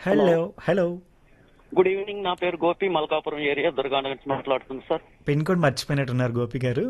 Hello hello good evening నా పేరు Gopi Malkapuram area దుర్గాన నుంచి మాట్లాడుతుంది సార్ పిన్ కోడ్ మర్చిపోయినట్టున్నారు Gopi garu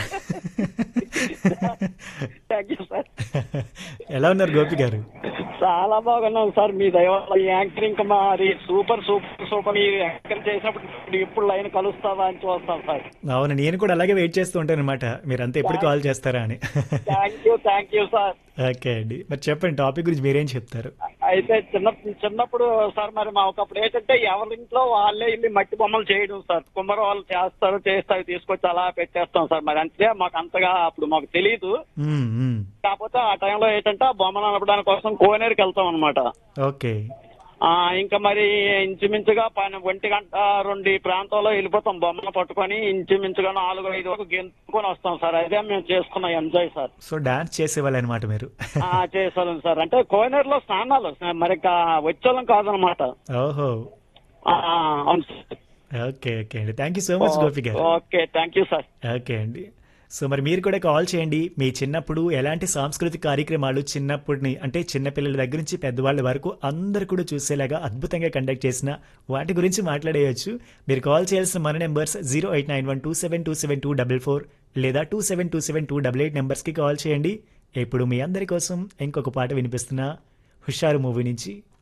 thank you sir ఎలా ఉన్నారు గోపి గారు చాలా బాగున్నాం సార్ మీ దయ వల్ల ఈ యాంకరింగ్ మరి సూపర్ సూపర్ సూపర్ ఈ యాంకర్ చేసినప్పుడు ఇప్పుడు లైన్ కలుస్తావా అని చూస్తాం సార్ అవును నేను కూడా అలాగే వెయిట్ చేస్తూ ఉంటాను అనమాట మీరంతా ఎప్పుడు కాల్ చేస్తారా అని thank you thank you sir okay అండి మరి చెప్పండి టాపిక్ గురించి మీరేం చెప్తారు అయితే చిన్న చిన్నప్పుడు సార్ మరి మా ఒకప్పుడు ఏంటంటే ఎవరింట్లో వాళ్ళే ఇల్లు మట్టి బొమ్మలు చేయడం సార్ కుమ్మర వాళ్ళు చేస్తారు చేస్తారు తీసుకొచ్చి అలా పెట్టేస్తాం సార్ మరి అంతే మాకు అంతగా అప్పుడు మాకు తెలియదు మ్మ్, మ్మ్. కాకపోతే ఆ టైంలో ఏంటంటే ఆ బొమ్మలు అనపడానికి కోసం కోనేరుకి వెళ్తాం అనమాట ఓకే ఇంకా మరి ఇంచుమించుగా పైన ఒంటి గంట రెండు ఈ ప్రాంతంలో వెళ్ళిపోతాం బొమ్మలు పట్టుకొని ఇంచుమించుగా నాలుగు ఐదు వరకు గెంతుకొని వస్తాం సార్ అదే మేము చేసుకున్న ఎంజాయ్ సార్ సో డాన్స్ చేసేవాళ్ళు అనమాట మీరు ఆ, చేసేవాళ్ళం సార్ అంటే కోనేరులో స్నానాలు మరి ఇంకా వచ్చేవాళ్ళం కాదనమాట ఓహో ఆ, అవును సార్ ఓకే ఓకే అండి thank you so much Gopi గారు okay thank you sir okay అండి సో మరి మీరు కూడా కాల్ చేయండి మీ చిన్నప్పుడు ఎలాంటి సాంస్కృతిక కార్యక్రమాలు చిన్నప్పటిని అంటే చిన్నపిల్లల దగ్గర నుంచి పెద్దవాళ్ళ వరకు అందరు కూడా చూసేలాగా అద్భుతంగా కండక్ట్ చేసిన వాటి గురించి మాట్లాడేయచ్చు మీరు కాల్ చేయాల్సిన మన numbers zero eight nine one two seven two seven two double four లేదా two seven two seven two double eight నెంబర్స్కి కాల్ చేయండి ఇప్పుడు మీ అందరి కోసం ఇంకొక పాట వినిపిస్తున్న హుషారు మూవీ నుంచి